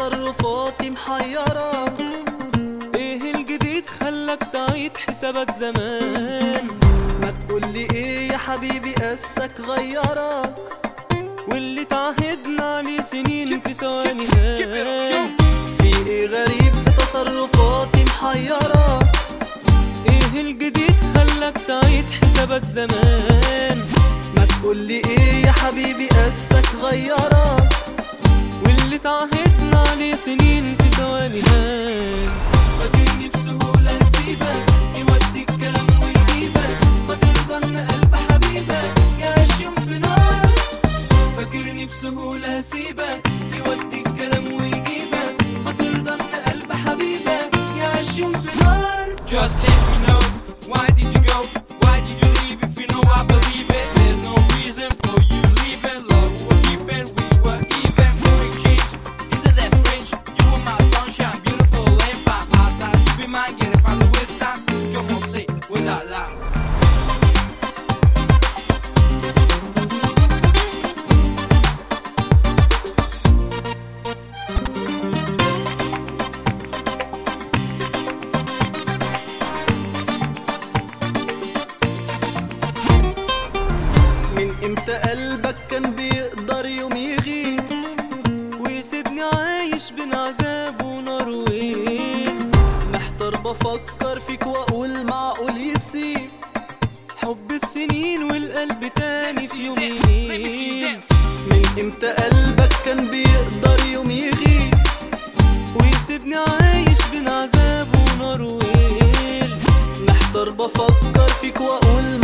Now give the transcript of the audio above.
تصرفاتي محيرة ايه الجديد خلك تعيد حسابات زمان ما تقولي ايه يا حبيبي قاسك غيرك واللي تعهدنا عليه سنين في ثواني هان في ايه غريب في تصرفاتي محيرة ايه الجديد خلك تعيد حسابات زمان ما تقولي ايه يا حبيبي قاسك غيرك واللي تعهدنا عليه سنين في ثواني هان فاكرني بسهولة هسيبك يودي الكلام ويجيبك ما ترضى ان قلب حبيبك يعيش يوم في نار فاكرني بسهولة هسيبك يودي الكلام ويجيبك ما ترضى ان قلب حبيبك يعيش يوم في نار Just let me know why did you go? Why did you leave? If you know I believe it, there's no reason for you leaving. Love we were keeping, we were even. Moving change, isn't that strange? You were my sunshine, beautiful and fine. I thought you'd be mine, get it finally with time. Come on, say without lie. من امتى قلبك كان بيقدر يوم يغيب ويسيبني عايش بين عذاب ونار ويل محتار بفكر فيك واقول معقول يسيب حب السنين والقلب تاني في يوم Dance, let me see you يميل dance. من امتى قلبك كان بيقدر يوم يغيب ويسيبني عايش بين عذاب ونار ويل محتار بفكر فيك واقول